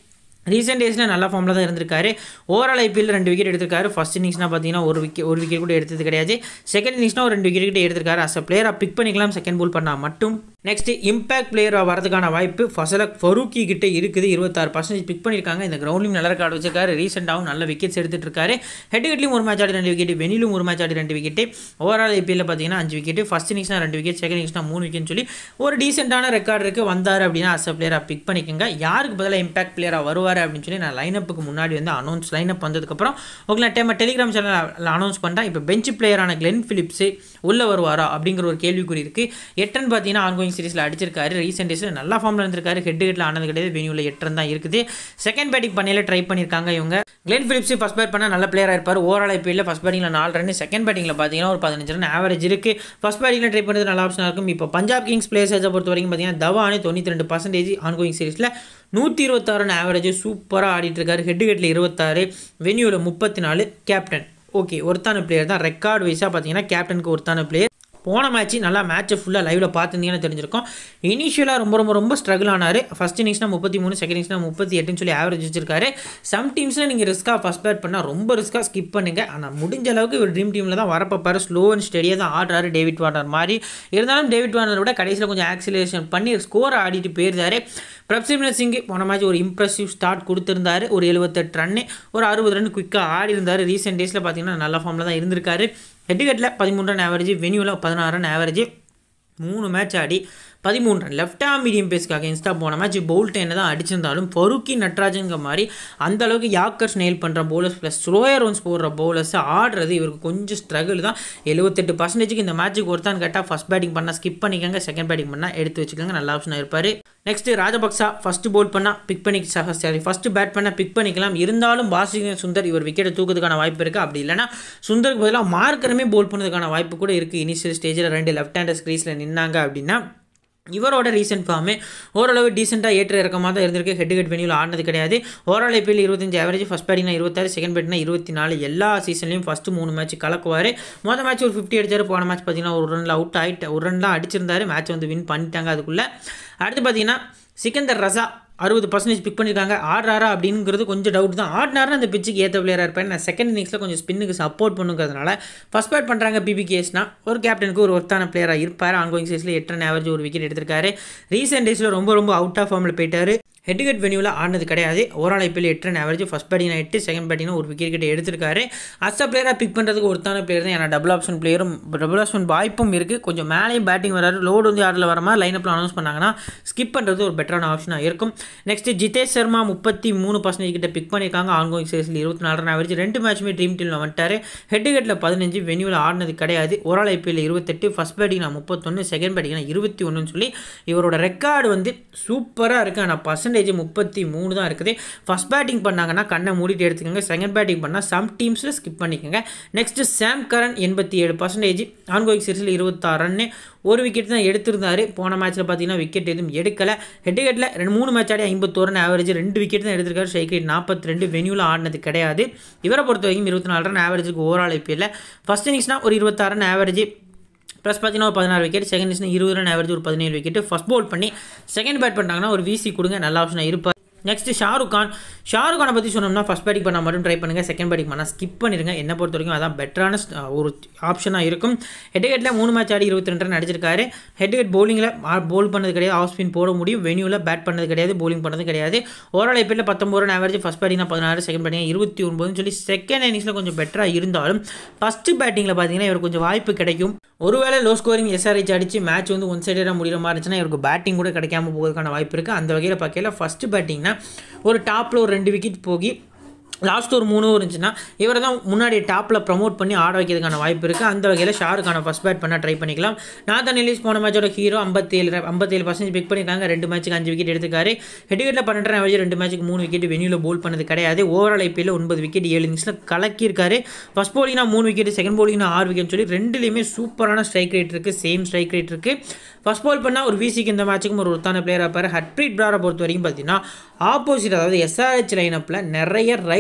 S1: ரீசெண்ட் டேஸில் நல்ல ஃபார்மில் தான் இருந்திருக்காரு ஓவரால் ஐபிஎல் ரெண்டு விக்கெட் எடுத்திருக்காரு ஃபர்ஸ்ட் இன்னிங்ஸ்னால் பார்த்தீங்கன்னா ஒரு விக்கெட் ஒரு விக்கெட் கூட எடுத்தது கிடையாது செகண்ட் இன்னிங்ஸ்னால் ஒரு ரெண்டு விக்கெட் கிட்ட எடுத்திருக்காரு அஸ் அ பிளேயராக பிக் பண்ணிக்கலாம் செகண்ட் போல் பண்ணால் மட்டும் நெக்ஸ்ட் இம்பாக்ட் பிளேயராக வரதுக்கான வாய்ப்பு ஃபசலக் ஃபரூக்கி கிட்ட இருக்குது இருபத்தாறு பர்சன்டேஜ் பிக் பண்ணியிருக்காங்க இந்த கிரவுண்ட்லையும் நல்ல ரெக்கார்டு வச்சிருக்காரு ரீசெண்டாகவும் நல்ல விக்கெட்ஸ் எடுத்துட்டு இருக்காரு ஹெட் ஹெட்லையும் ஒரு மேட்ச் ஆடி ரெண்டு விக்கெட் வெனிலும் ஒரு மேட்ச் ஆடி ரெண்டு விக்கெட் ஓவரால் ஐபிஎல்ல பார்த்தீங்கன்னா அஞ்சு விக்கெட் ஃபர்ஸ்ட் இன்னிங்ஸ்னா ரெண்டு விக்கெட் செகண்ட் இன்னிங்ஸ்னா மூணு விக்கெட் சொல்லி ஒரு டீசெண்டான ரெக்கார்டு இருக்குது வந்தார் அப்படின்னா அஸ் அ பிளேயராக பிக் பண்ணிக்கோங்க யாருக்கு பதிலாக இம்பாக்ட் பிளேயராக வருவார் அப்படின்னு சொல்லி நான் லைனப்புக்கு முன்னாடி வந்து அனௌன்ஸ் லைனப் வந்ததுக்கப்புறம் உங்களுக்கு டைம் டெலிகிராம் சேனல் அனௌன்ஸ் பண்ணுறேன் இப்போ பெஞ்ச் பிளேயரான கிளென் ஃபிலிப்ஸு உள்ளே வருவாரா அப்படிங்கிற ஒரு கேள்விக்குறி இருக்குது எட்டன் பார்த்தீங்கன்னா ஆன்கோயிங் சீரிஸில் அடிச்சிருக்காரு ரீசெண்ட் டேஸில் நல்லா ஃபார்மில் இருந்திருக்காரு ஹெட் ஹெட்டில் ஆனது கிடையாது வெனியூவில் எட்டன் தான் இருக்குது செகண்ட் பேட்டிங் பண்ணையில் ட்ரை பண்ணியிருக்காங்க இவங்க கிளென் ஃபிலிப்ஸ் ஃபஸ்ட் பேட் பண்ணால் நல்ல பிளேயராக இருப்பார் ஓவரால் ஐபிஎல்ல ஃபஸ்ட் பேட்டிங்கில் நாலு ரன் செகண்ட் பேட்டிங்கில் பார்த்தீங்கன்னா ஒரு பதினஞ்சு ரன் ஆவரேஜ் இருக்குது ஃபஸ்ட் பேட்டிங்கில் ட்ரை பண்ணுறது நல்ல ஆப்ஷனாக இருக்கும் இப்போ பஞ்சாப் கிங்ஸ் பிளேயர்ஸை பொறுத்த வரைக்கும் பார்த்தீங்கன்னா தவானு தொண்ணூற்றி ரெண்டு பர்சன்டேஜ் ஆன்கோயிங் சீரிஸில் நூற்றி இருபத்தாறு ஆவரேஜ் சூப்பராக ஆடிட்டு இருக்காரு ஹெட் ஹெட்டில் இருபத்தாறு வெனியூவில் முப்பத்தி நாலு கேப்டன் ஓகே ஒருத்தான பிளேயர் தான் ரெக்கார்டு வைஸாக பார்த்தீங்கன்னா கேப்டனுக்கு ஒருத்தான பிளேயர் போன மேட்ச் நல்லா மேட்ச்சை ஃபுல்லாக லைவில் பார்த்துருந்தீங்கன்னு தெரிஞ்சிருக்கும் இனிஷியலாக ரொம்ப ரொம்ப ரொம்ப ஸ்ட்ரகிள் ஆனார் ஃபஸ்ட் இன்னிங்ஸ்னா முப்பத்தி மூணு செகண்ட் இன்னிங்ஸ்னா முப்பத்தி எட்டுன்னு சொல்லி ஆவரேஜ் வச்சிருக்காரு சம் டீம்ஸில் நீங்கள் ரிஸ்க்காக ஃபஸ்ட் பேட் பண்ணால் ரொம்ப ரிஸ்க்காக ஸ்கிப் பண்ணுங்க ஆனால் முடிஞ்ச அளவுக்கு இவர் ட்ரீம் டீமில் தான் வரப்பாரு ஸ்லோ அண்ட் ஸ்டெடியாக தான் ஆடுறாரு டேவிட் வார்னர் மாதிரி இருந்தாலும் டேவிட் வார்னர் விட கடைசியில் கொஞ்சம் ஆக்சிலேஷன் பண்ணி ஸ்கோர் ஆடிட்டு போயிருந்தாரு பிரப்சிம்ரன் சிங் போன மேட்ச் ஒரு இம்ப்ரெசிவ் ஸ்டார்ட் கொடுத்துருந்தாரு ஒரு எழுபத்தெட்டு ரன்னு ஒரு அறுபது ரன் குயிக்காக ஆடி இருந்தார் ரீசெண்ட் டேஸில் பார்த்தீங்கன்னா நல்ல ஃபார்மில் தான் இருந்திருக்காரு ஹெட்டுகட்டில் பதிமூணு ரன் ஆவரேஜ் வெனியூவில் பதினாறு ரன் ஆவரேஜ் மூணு மேட்ச் ஆடி பதிமூணு ரன் லெஃப்ட் ஆம் மீடியம் பேஸ்க்காக இன்ஸ்டா போன மேட்ச் போல்ட் என்ன தான் அடிச்சிருந்தாலும் ஃபருக்கி நட்ராஜனுங்க மாதிரி அந்த அளவுக்கு யாக்கர்ஸ் நெயில் பண்ணுற பவுலர்ஸ் ப்ளஸ் ஸ்லோயர் ரன்ஸ் போடுற பவுலர்ஸ் ஆடுறது இவருக்கு கொஞ்சம் ஸ்ட்ரகிள் தான் எழுபத்தெட்டு பர்சன்டேஜுக்கு இந்த மேட்ச்சுக்கு ஒருத்தான் கேட்டால் ஃபஸ்ட் பேட்டிங் பண்ணால் ஸ்கிப் பண்ணிக்கோங்க செகண்ட் பேட்டிங் பண்ணால் எடுத்து வச்சுக்கோங்க நல்ல ஆப்ஷனாக இருப்பார் நெக்ஸ்ட் ராஜபக்சா ஃபஸ்ட்டு போல் பண்ணால் பிக் பண்ணி சாரி ஃபஸ்ட்டு பேட் பண்ணால் பிக் பண்ணிக்கலாம் இருந்தாலும் பாசிங்க சுந்தர் இவர் விக்கெட்டை தூக்கிறதுக்கான வாய்ப்பு இருக்குது அப்படி இல்லைனா சுந்தருக்கு பதிலாக மார்க்கருமே போல் பண்ணதுக்கான வாய்ப்பு கூட இருக்குது இனிஷியல் ஸ்டேஜில் ரெண்டு லெஃப்ட் ஹேண்டர் ஸ்க்ரீஸில் நின்னாங்க அப்படின்னா இவரோட ரீசெண்ட் ஃபார்மே ஓரளவு டீசெண்டாக ஏற்ற இறக்கமாக தான் இருந்திருக்கு ஹெட் ஹெட் வெனியூவில் ஆடினது கிடையாது ஓவரால் ஐபிஎல் இருபத்தஞ்சு ஆவரேஜ் ஃபஸ்ட் பேட்டிங்னா இருபத்தாறு செகண்ட் பேட்டிங்னா இருபத்தி நாலு எல்லா சீசன்லையும் ஃபஸ்ட்டு மூணு மேட்ச் கலக்குவார் மொதல் மேட்ச் ஒரு ஃபிஃப்டி அடிச்சார் போன மேட்ச் பார்த்தீங்கன்னா ஒரு ரனில் அவுட் ஆகிட்டு ஒரு ரன் தான் அடிச்சிருந்தாரு மேட்ச் வந்து வின் பண்ணிட்டாங்க அதுக்குள்ளே அடுத்து பார்த்தீங்கன்னா சிக்கந்தர் ரசா அறுபது பர்சன்டேஜ் பிக் பண்ணியிருக்காங்க ஆடுறாரா அப்படிங்கிறது கொஞ்சம் டவுட் தான் ஆடினாருன்னு அந்த பிச்சுக்கு ஏற்ற பிளேயராக இருப்பேன் நான் செகண்ட் இன்னிங்ஸில் கொஞ்சம் ஸ்பின்னுக்கு சப்போர்ட் பண்ணுங்கிறதுனால ஃபஸ்ட் பேட் பண்ணுறாங்க பிபிகேஸ்னா ஒரு கேப்டனுக்கு ஒரு ஒர்த்தான பிளேயராக இருப்பார் ஆன்கோயிங் சைஸில் எட்டு ரன் ஆவரேஜ் ஒரு விக்கெட் எடுத்திருக்காரு ரீசெண்ட் டேஸில் ரொம்ப ரொம்ப அவுட் ஆஃப் ஃபார்மில் போயிட்டார் ஹெட்கட் வெனியூவில் ஆடினது கிடையாது ஓவரால் ஐபிஎல் எட்டு ரன் ஆவரேஜ் ஃபஸ்ட் பேட்டிங் எட்டு செகண்ட் பேட்டிங் ஒரு விக்கெட் கிட்ட எடுத்திருக்காரு அஸ் அ பிளேயராக பிக் பண்ணுறதுக்கு ஒருத்தான பிளேயர் தான் ஏன்னா டபுள் ஆப்ஷன் பிளேயரும் டபுள் ஆப்ஷன் வாய்ப்பும் இருக்குது கொஞ்சம் மேலேயும் பேட்டிங் வராரு லோடு வந்து ஆடில் வர மாதிரி லைனப்பில் அனௌன்ஸ் பண்ணாங்கன்னா ஸ்கிப் பண்ணுறது ஒரு பெட்டரான ஆப்ஷனாக இருக்கும் நெக்ஸ்ட் ஜிதேஷ் சர்மா முப்பத்தி மூணு பர்சன்டேஜ் கிட்ட பிக் பண்ணியிருக்காங்க ஆன்கோயிங் சீரிஸில் இருபத்தி நாலு ரன் ஆவரேஜ் ரெண்டு மேட்ச்சுமே ட்ரீம் டீமில் வந்துட்டார் ஹெட் ஹெட்டில் பதினஞ்சு வெனியூவில் ஆடினது கிடையாது ஓவரால் ஐபிஎல் இருபத்தெட்டு ஃபஸ்ட் பேட்டிங் நான் முப்பத்தொன்று செகண்ட் பேட்டிங் நான் இருபத்தி ஒன்றுன்னு சொல்லி இவரோட ரெக்கார்டு வந்து சூப்பராக இருக்குது ஆனால் பர்சன்டேஜ் முப்பத்தி மூணு தான் இருக்குது ஃபஸ்ட் பேட்டிங் பண்ணாங்கன்னா கண்ணை மூடிட்டு எடுத்துக்கோங்க செகண்ட் பேட்டிங் பண்ணால் சம் டீம்ஸில் ஸ்கிப் பண்ணிக்கோங்க நெக்ஸ்ட் சாம் கரன் எண்பத்தி ஏழு பர்சன்டேஜ் ஆன்கோயிங் சீரிஸில் இருபத்தாறு ரன்னு ஒரு விக்கெட் தான் எடுத்திருந்தாரு போன மேட்ச்சில் பார்த்தீங்கன்னா விக்கெட் எதுவும் எடுக்கலை ஹெட் ஹெட்டில் ரெண்டு மூணு மேட்ச் ஆடி ஐம்பத்தோரு ரன் ஆவரேஜ் ரெண்டு விக்கெட் தான் எடுத்திருக்காரு ஸ்ட்ரைக் ரேட் நாற்பத்தி ரெண்டு வெனியூவில் ஆடினது கிடையாது இவரை பொறுத்த வரைக்கும் இருபத்தி நாலு ரன் ஆவரேஜுக்கு ஓவரால் ஐபிஎல்ல ஃபஸ்ட் இன்னிங்ஸ்னால் ஒரு இருபத்தாறு ரன் ஆவரேஜ் ப்ளஸ் பார்த்தீங்கன்னா ஒரு பதினாறு விக்கெட் செகண்ட் இன்னிங்ஸ்னா இருபது ரன் ஆவரேஜ் ஒரு பதினேழு விக்கெட் ஃபஸ்ட் பவுல் பண்ணி செகண்ட் பேட் பண்ணிட்டாங்கன்னா ஒரு விசி கொடுங்க நல்ல ஆப்ஷனாக இருப்பார் நெக்ஸ்ட் ஷாருக் கான் ஷாருக் கானை பற்றி சொன்னோம்னா ஃபஸ்ட் பேட்டிங் பண்ணால் மட்டும் ட்ரை பண்ணுங்கள் செகண்ட் பேட்டிங் பண்ணால் ஸ்கிப் பண்ணிடுங்க என்ன பொறுத்த வரைக்கும் அதான் பெட்டரான ஒரு ஆப்ஷனாக இருக்கும் ஹெட் ஹெட்டில் மூணு மேட்ச் ஆடி இருபத்தி ரெண்டு ரன் அடிச்சிருக்காரு ஹெட் ஹெட் பவுலிங்கில் போல் பண்ணது கிடையாது ஆஃப் ஸ்பின் போட முடியும் வெனியூவில் பேட் பண்ணது கிடையாது பவுலிங் பண்ணது கிடையாது ஓவரால் ஐபிஎல்ல பத்தொம்பது ரன் ஆவரேஜ் ஃபஸ்ட் பேட்டிங்னா பதினாறு செகண்ட் பேட்டிங் இருபத்தி ஒன்பதுன்னு சொல்லி செகண்ட் இன்னிங்ஸில் கொஞ்சம் பெட்டராக இருந்தாலும் ஃபஸ்ட்டு பேட்டிங்கில் பார்த்தீங்கன்னா இவர் கொஞ்சம் வாய்ப்பு கிடைக்கும் ஒருவேளை லோ ஸ்கோரிங் எஸ்ஆர்ஹெச் அடித்து மேட்ச் வந்து ஒன் சைடாக முடிகிற மாதிரி இருந்துச்சுன்னா இவருக்கு பேட்டிங் கூட கிடைக்காம போகிறதுக்கான வாய்ப்பு இருக்குது அந்த வகையில் பார்க்கல ஃபஸ்ட்டு பேட்டிங்னா ஒரு டாப்பில் ஒரு ரெண்டு விக்கெட் போகி லாஸ்ட் ஒரு மூணு இருந்துச்சுன்னா இவரை தான் முன்னாடி டாப்பில் ப்ரமோட் பண்ணி ஆட வைக்கிறதுக்கான வாய்ப்பு இருக்குது அந்த வகையில் ஷாருக்கான ஃபஸ்ட் பேட் பண்ண ட்ரை பண்ணிக்கலாம் நாதன் எலிஸ் போன மேட்சோட ஹீரோ ஐம்பத்தேழு ஐம்பத்தேழு பர்சன்ட் பிக் பண்ணியிருக்காங்க ரெண்டு மேட்ச்சுக்கு அஞ்சு விக்கெட் எடுத்துக்காரு ஹெட்விக்கெட்டில் பன்னெண்டு ரன் ஆவரேஜ் ரெண்டு மேட்ச்சுக்கு மூணு விக்கெட் வெனியூவில் போல் பண்ணது கிடையாது ஓவரால் ஐபிஎல் ஒன்பது விக்கெட் ஏழு இன்னிங்ஸில் கலக்கியிருக்காரு ஃபஸ்ட் போலிங்னா மூணு விக்கெட் செகண்ட் போலிங்னா ஆறு விக்கெட் சொல்லி ரெண்டுலேயுமே சூப்பரான ஸ்ட்ரைக் ரேட் இருக்குது சேம் ஸ்ட்ரைக் ரேட் இருக்குது ஃபஸ்ட் பால் பண்ணால் ஒரு விசிக்கு இந்த மேட்ச்சுக்கும் ஒரு ஒருத்தான பிளேயராக இருப்பார் ஹட்ப்ரீட் பிராரை பொறுத்த வரைக்கும் பார்த்தீங்கன்னா ஆப்போசிட் அதாவது எஸ்ஆர்ஹெச் லைனப்பில் நிறைய ரைட்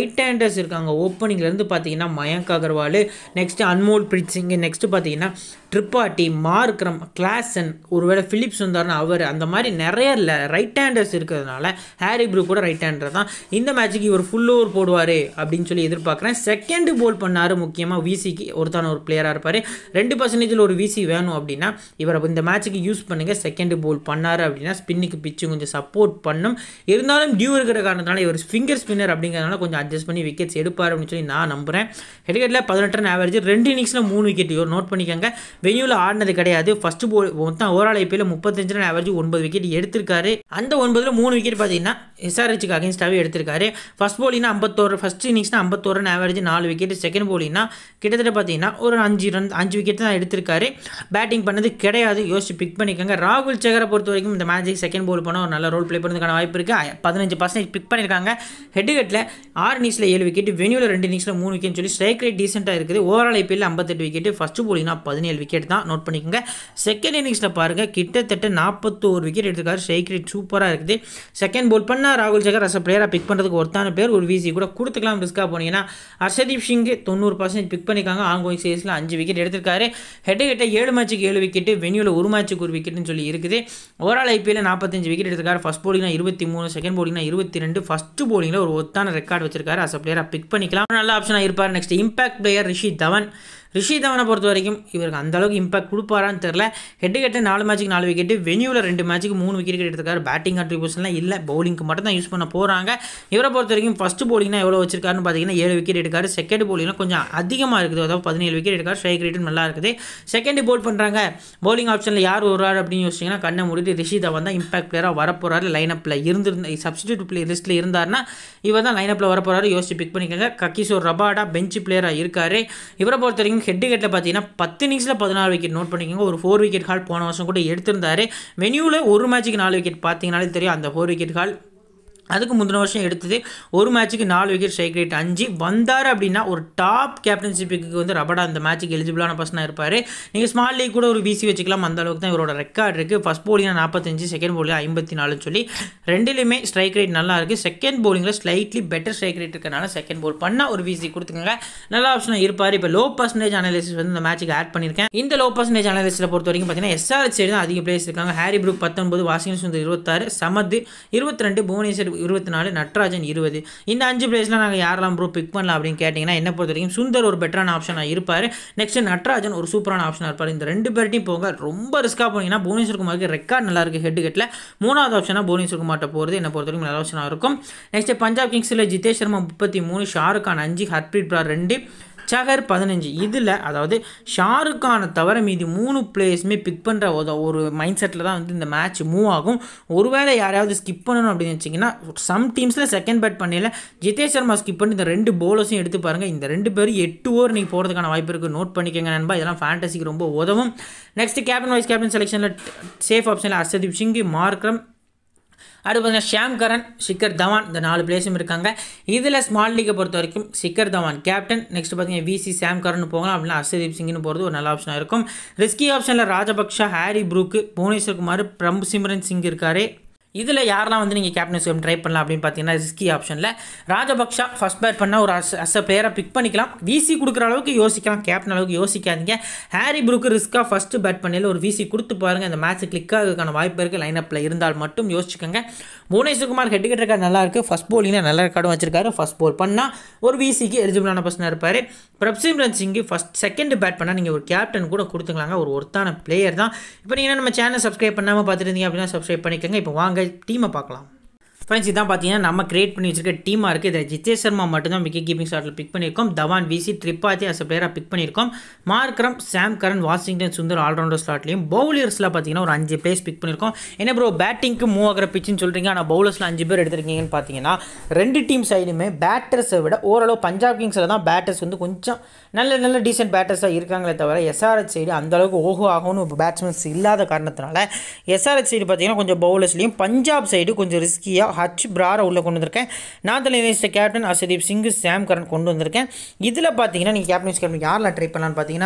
S1: ரைட் ஹேண்டர்ஸ் இருக்காங்க ஓப்பனிங்லேருந்து பார்த்தீங்கன்னா மயங்க் அகர்வால் நெக்ஸ்ட் அன்மோல் பிரீத் சிங் நெக்ஸ்ட் பார்த்தீங்கன்னா ட்ரிப்பாட்டி மார்க்ரம் கிளாசன் ஒருவேளை ஃபிலிப்ஸ் வந்தார்னா அவர் அந்த மாதிரி நிறைய ரைட் ஹேண்டர்ஸ் இருக்கிறதுனால ஹாரி ப்ரூ கூட ரைட் ஹேண்டர் தான் இந்த மேட்ச்சுக்கு இவர் ஃபுல் ஓவர் போடுவார் அப்படின்னு சொல்லி எதிர்பார்க்குறேன் செகண்ட் போல் பண்ணார் முக்கியமாக விசிக்கு ஒருத்தான ஒரு பிளேயராக இருப்பார் ரெண்டு பர்சன்டேஜில் ஒரு விசி வேணும் அப்படின்னா இவரை இந்த மேட்ச்சுக்கு யூஸ் பண்ணுங்கள் செகண்ட் போல் பண்ணார் அப்படின்னா ஸ்பின்னுக்கு பிச்சு கொஞ்சம் சப்போர்ட் பண்ணும் இருந்தாலும் டியூ இருக்கிற காரணத்தினால இவர் ஃபிங்கர் ஸ்பின்னர் அப்படிங்கிறதுனால கொஞ்சம் அட்ஜஸ்ட் பண்ணி விக்கெட்ஸ் எடுப்பார் அப்படின்னு சொல்லி நான் நம்புகிறேன் ஹெட்கெட்டில் பதினெட்டு ரன் ஆவரேஜ் ரெண்டு இன்னிங்ஸில் மூணு விக்கெட் நோட் பண்ணிக்கோங்க வெனியூவில் ஆடினது கிடையாது ஃபஸ்ட்டு போல் மொத்தம் ஓவரால் ஐபிஎல் முப்பத்தஞ்சு ரன் ஆவரேஜ் ஒன்பது விக்கெட் எடுத்திருக்காரு அந்த ஒன்பதில் மூணு விக்கெட் பார்த்தீங்கன்னா எஸ்ஆர்ஹெச்சுக்கு அகேன்ஸ்டாகவே எடுத்திருக்காரு ஃபஸ்ட் போலினா ஐம்பத்தோரு ஃபஸ்ட் இன்னிங்ஸ்னா ஐம்பத்தோரு ரன் ஆவரேஜ் நாலு விக்கெட் செகண்ட் போலினா கிட்டத்தட்ட பார்த்தீங்கன்னா ஒரு அஞ்சு ரன் அஞ்சு விக்கெட் தான் எடுத்திருக்காரு பேட்டிங் பண்ணது கிடையாது யோசிச்சு பிக் பண்ணிக்கோங்க ராகுல் சேகரை பொறுத்த வரைக்கும் இந்த மேட்சுக்கு செகண்ட் போல் பண்ண ஒரு நல்ல ரோல் ப்ளே பண்ணுறதுக்கான வாய்ப்பு இருக்குது பதினஞ்சு பர்சன்டேஜ் பிக் பண்ணியிருக்காங்க ஹெட்டுகட்டில் ஆறு இன்னிங்ஸில் ஏழு விக்கெட் வெனியூவில் ரெண்டு இன்னிங்ஸில் மூணு விக்கெட் சொல்லி ஸ்ட்ரைக் ரேட் டீசெண்டாக இருக்குது ஓவரால் ஐபிஎல் ஐம்பத்தெட்டு விக்கெட் ஃபஸ்ட்டு போலினா பதினேழு விக்கெட் தான் நோட் பண்ணிக்கோங்க செகண்ட் இன்னிங்ஸில் பாருங்கள் கிட்டத்தட்ட நாற்பத்தோரு விக்கெட் எடுத்திருக்காரு ஸ்ட்ரைக் ரேட் சூப்பராக இருக்குது செகண்ட் போல் பண்ணால் ராகுல் சேகர் அஸ் பிளேயராக பிக் பண்ணுறதுக்கு ஒருத்தான பேர் ஒரு விசி கூட கொடுத்துக்கலாம் ரிஸ்க்காக போனீங்கன்னா ஹர்ஷதீப் சிங் தொண்ணூறு பர்சன்டேஜ் பிக் பண்ணிக்காங்க ஆங்கோயிங் சீரீஸில் அஞ்சு விக்கெட் எடுத்திருக்காரு ஹெட் ஹெட்ட ஏழு மேட்ச்சுக்கு ஏழு விக்கெட் வெனியூவில் ஒரு மேட்ச்சுக்கு ஒரு விக்கெட்னு சொல்லி இருக்குது ஓவரால் ஐபிஎல் நாற்பத்தஞ்சு விக்கெட் எடுத்திருக்காரு ஃபஸ்ட் போலிங்னா இருபத்தி மூணு செகண்ட் போலிங்னா இருபத்தி ரெண்டு ஃபஸ்ட்டு போலிங்கில் ஒரு ஒத்தான ரெக்கார்டு வச்சிருக்காரு அஸ் பிளேயராக பிக் பண்ணிக்கலாம் நல்ல ஆப்ஷனாக இருப்பார் next impact player Rishi Dhawan Rishi தவனை பொறுத்த வரைக்கும் இவருக்கு அந்த அளவுக்கு இம்பாக்ட் கொடுப்பாரான்னு தெரில ஹெட்டு கட்டு நாலு மேட்ச்சுக்கு நாலு விக்கெட்டு வெனியூவில் ரெண்டு மேட்ச்சுக்கு மூணு விக்கெட் எடுத்திருக்காரு பேட்டிங் கான்ட்ரிபியூஷன்லாம் இல்லை பவுலிங்க்கு மட்டும் தான் யூஸ் பண்ண போகிறாங்க இவரை பொறுத்த வரைக்கும் ஃபஸ்ட்டு போலிங்னா எவ்வளோ வச்சிருக்காருன்னு பார்த்தீங்கன்னா ஏழு விக்கெட் எடுக்காரு செகண்ட் போலிங்லாம் கொஞ்சம் அதிகமாக இருக்குது அதாவது பதினேழு விக்கெட் எடுக்காரு ஸ்ட்ரைக் ரேட்டும் நல்லா இருக்குது செகண்ட் போல் பண்ணுறாங்க பவுலிங் ஆப்ஷனில் யார் வருவார் அப்படின்னு யோசிச்சிங்கன்னா கண்ணை மூடிட்டு ரிஷி தவன் தான் இம்பாக்ட் பிளேயராக வரப்போகிறாரு லைனப்பில் இருந்திருந்த சப்ஸ்டியூட் பிளே லிஸ்ட்டில் இருந்தார்னா இவர் தான் லைனப்பில் வரப்போகிறாரு யோசிச்சு பிக் பண்ணிக்கோங்க கக்கிஷோர் ரபாடா பெஞ்ச் பிளேயராக இருக்கார் இவரை பொறுத்த வரைக்கும் ஹெட் கட்டில் பார்த்தீங்கன்னா பத்து இன்னிங்ஸில் பதினாறு விக்கெட் நோட் பண்ணிக்கோங்க ஒரு ஃபோர் விக்கெட் ஹால் போன வருஷம் கூட எடுத்திருந்தாரு வெனியூவில் ஒரு மேட்ச்சுக்கு நாலு விக்கெட் பார்த்தீங்கனாலே தெரியும் அந்த ஃபோர் விக்கெட் ஹால் அதுக்கு முந்தின வருஷம் எடுத்தது ஒரு மேட்ச்சுக்கு நாலு விக்கெட் ஸ்ட்ரைக் ரேட் அஞ்சு வந்தார் அப்படின்னா ஒரு டாப் கேப்டன்ஷிப்புக்கு வந்து ரபடா அந்த மேட்ச்சுக்கு எலிஜிபிளான பர்சனாக இருப்பார் நீங்கள் ஸ்மால் லீக் கூட ஒரு விசி வச்சுக்கலாம் அந்த அளவுக்கு தான் இவரோட ரெக்கார்ட் இருக்குது ஃபஸ்ட் போலிங்னா நாற்பத்தஞ்சு செகண்ட் போலிங் ஐம்பத்தி நாலுன்னு சொல்லி ரெண்டுலேயுமே ஸ்ட்ரைக் ரேட் நல்லா இருக்குது செகண்ட் போலிங்கில் ஸ்லைட்லி பெட்டர் ஸ்ட்ரைக் ரேட் இருக்கனால செகண்ட் போல் பண்ணால் ஒரு விசி கொடுத்துக்கோங்க நல்ல ஆப்ஷனாக இருப்பார் இப்போ லோ பர்சன்டேஜ் அனாலிசிஸ் வந்து இந்த மேட்ச்சுக்கு ஆட் பண்ணியிருக்கேன் இந்த லோ பர்சன்டேஜ் அனாலிசிஸில் பொறுத்த வரைக்கும் பார்த்தீங்கன்னா எஸ்ஆர்எச் சைடு தான் அதிக பிளேஸ் இருக்காங்க ஹாரி ப்ரூக் பத்தொன்பது வாஷிங்டன் சுந்தர் இருபத்தாறு சமத் இருபத்தி ரெண்டு புவனேஸ்வர் இருபத்தி நாலு நட்ராஜன் இருபது இந்த அஞ்சு பிளேஸ்லாம் நாங்கள் யாரெல்லாம் ப்ரோ பிக் பண்ணலாம் அப்படின்னு கேட்டிங்கன்னா என்ன பொறுத்த வரைக்கும் சுந்தர் ஒரு பெட்டரான ஆப்ஷனாக இருப்பார் நெக்ஸ்ட் நட்ராஜன் ஒரு சூப்பரான ஆப்ஷனாக இருப்பார் இந்த ரெண்டு பேர்ட்டையும் போங்க ரொம்ப ரிஸ்க்காக போனீங்கன்னா புவனேஸ்வர் குமாருக்கு ரெக்கார்ட் நல்லா இருக்குது ஹெட் கட்டில் மூணாவது ஆப்ஷனாக புவனேஸ்வர் குமார்ட்ட போகிறது என்ன பொறுத்த வரைக்கும் நல்ல ஆப்ஷனாக இருக்கும் நெக்ஸ்ட் பஞ்சாப் கிங்ஸில் ஜிதேஷ் சர்மா முப்பத்தி மூணு ஷாருக் கான் அஞ்சு ஹர்ப்ரீத் பிரார் ரெண்டு சகர் பதினஞ்சு இதில் அதாவது ஷாருக் கானை தவிர மீதி மூணு பிளேயர்ஸுமே பிக் பண்ணுற ஒரு மைண்ட் செட்டில் தான் வந்து இந்த மேட்ச் மூவ் ஆகும் ஒருவேளை யாரையாவது ஸ்கிப் பண்ணணும் அப்படின்னு வச்சிங்கன்னா சம் டீம்ஸில் செகண்ட் பேட் பண்ணல ஜிதேஷ் சர்மா ஸ்கிப் பண்ணி இந்த ரெண்டு போலர்ஸையும் எடுத்து பாருங்கள் இந்த ரெண்டு பேரும் எட்டு ஓவர் நீங்கள் போகிறதுக்கான வாய்ப்பு இருக்குது நோட் பண்ணிக்கோங்க நண்பா இதெல்லாம் ஃபேண்டசிக்கு ரொம்ப உதவும் நெக்ஸ்ட் கேப்டன் வைஸ் கேப்டன் செலெக்ஷனில் சேஃப் ஆப்ஷனில் ஹர்ஷதீப் சிங் மார்க்ரம் அடுத்து பார்த்தீங்கன்னா ஷியாம் கரன் ஷிக்கர் தவான் இந்த நாலு பிளேஸும் இருக்காங்க இதில் ஸ்மால் லீக்கை பொறுத்த வரைக்கும் ஷிக்கர் தவான் கேப்டன் நெக்ஸ்ட் பார்த்தீங்கன்னா விசி சாம் கரன் போகலாம் அப்படின்னா ஹர்ஷதீப் சிங்னு போகிறது ஒரு நல்ல ஆப்ஷனாக இருக்கும் ரிஸ்கி ஆப்ஷனில் Rajapaksa Harry Brook Bhuvneshwar Kumar Prabhsimran Singh இருக்காரு இதில் யாரெல்லாம் வந்து நீங்கள் கேப்டன்சி ட்ரை பண்ணலாம் அப்படின்னு பார்த்தீங்கன்னா ரிஸ்கி ஆப்ஷனில் ராஜபக்ஷா ஃபஸ்ட் பேட் பண்ணால் ஒரு அஸ் அஸ் அ பிளேயரை பிக் பண்ணிக்கலாம் விசி கொடுக்குற அளவுக்கு யோசிக்கலாம் கேப்டன் அளவுக்கு யோசிக்காதீங்க ஹாரி ப்ரூக்கு ரிஸ்க்காக ஃபஸ்ட்டு பேட் பண்ணல ஒரு விசி கொடுத்து பாருங்கள் இந்த மேட்ச் கிளிக் ஆகிறதுக்கான வாய்ப்பு இருக்குது லைனப்பில் இருந்தால் மட்டும் யோசிச்சுக்கோங்க புவனேஸ்வர்குமார் ஹெட் கட் ரெக்கார்ட் நல்லா இருக்குது ஃபஸ்ட் போலிங்கில் நல்ல ரெக்கார்டும் வச்சிருக்காரு ஃபஸ்ட் போல் பண்ணால் ஒரு விசிக்கு எலிஜிபிளான பர்சனாக இருப்பார் Prabhsimran Singh first second bat பண்ணால் நீங்கள் ஒரு கேப்டன் கூட கொடுத்துக்கலாங்க ஒரு ஒருத்தான பிளேயர் தான் இப்போ நீங்கள் நம்ம சேனல் சப்ஸ்கிரைப் பண்ணாமல் பார்த்துட்டு இருந்தீங்க அப்படின்னா சப்ஸ்கிரைப் பண்ணிக்கோங்க இப்போ வாங்க டீமை பார்க்கலாம் ஃப்ரெண்ட்ஸ் இதான் பார்த்தீங்கன்னா நம்ம கிரியேட் பண்ணி வச்சிருக்க டீமாக இருக்குது இதில் ஜித்தேஷ் சர்மா மட்டும்தான் விக்கெட் கீப்பிங் ஸ்டார்ட்டில் பிக் பண்ணியிருக்கோம் தவான் விசி ட்ரிப்பாத்தி அஸ் பிளேயராக பிக் பண்ணியிருக்கோம் Markram Sam Curran Washington Sundar allrounder ஸ்லாட்லையும் பவுலர்ஸில் பார்த்தீங்கன்னா ஒரு அஞ்சு பிளேஸ் பிக் பண்ணியிருக்கோம் என்ன ப்ரோ பேட்டிங்க்கு மூவ் ஆகிற பிச்சுன்னு சொல்கிறீங்க ஆனால் பவுலர்ஸில் அஞ்சு பேர் எடுத்திருக்கீங்கன்னு பார்த்தீங்கன்னா ரெண்டு டீம் சைடுமே பேட்டர்ஸை விட ஓரளவு பஞ்சாப் கிங்ஸில் தான் பேட்டர்ஸ் வந்து கொஞ்சம் நல்ல நல்ல டீசென்ட் பேட்டர்ஸாக இருக்காங்களே தவிர எஸ்ஆர்எச் சைடு அந்த அளவுக்கு ஓஹோ ஆகும்னு பேட்ஸ்மேன்ஸ் இல்லாத காரணத்தினால எஸ்ஆர்எச் சைடு பார்த்தீங்கன்னா கொஞ்சம் பவுலர்ஸ்லையும் பஞ்சாப் சைடு கொஞ்சம் ரிஸ்கியாக ஹச் பிராரை உள்ளே கொண்டு வந்திருக்கேன் north Indian captain Harshdeep Singh Sam Curran கொண்டு வந்திருக்கேன் இதில் பார்த்தீங்கன்னா நீங்கள் கேப்டன்ஸ் கேப்டன் யாரெல்லாம் ட்ரை பண்ணலான்னு பார்த்தீங்கன்னா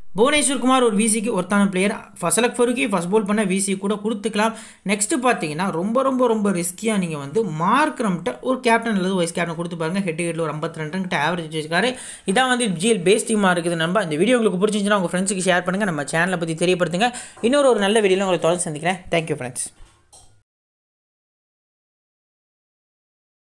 S1: புவனேஸ்வர் குமார் ஒரு விசிக்கு ஒருத்தான பிளேயர் ஃபசலக் ஃபருக்கி ஃபஸ்ட் பால் பண்ண விசி கூட கொடுத்துக்கலாம் நெக்ஸ்ட்டு பார்த்தீங்கன்னா ரொம்ப ரொம்ப ரொம்ப ரிஸ்கியாக நீங்கள் வந்து மார்க்ரம்கிட்ட ஒரு கேப்டன் அல்லது வைஸ் கேப்டன் கொடுத்து பாருங்க ஹெட் ஹெட்டில் ஒரு ஐம்பத்தி ரெண்டு கிட்ட ஆவரேஜ் வச்சிருக்காரு இதான் வந்து ஜிஎல் பேஸ் டீமாக இருக்குது நம்ம இந்த வீடியோ உங்களுக்கு பிடிச்சிருந்துச்சுன்னா உங்கள் ஃப்ரெண்ட்ஸுக்கு ஷேர் பண்ணுங்கள் நம்ம சேனலை பற்றி தெரியப்படுத்துங்க இன்னொரு ஒரு நல்ல வீடியோவில் உங்களை தொடர்ந்து சந்திக்கிறேன் தேங்க்யூ ஃப்ரெண்ட்ஸ்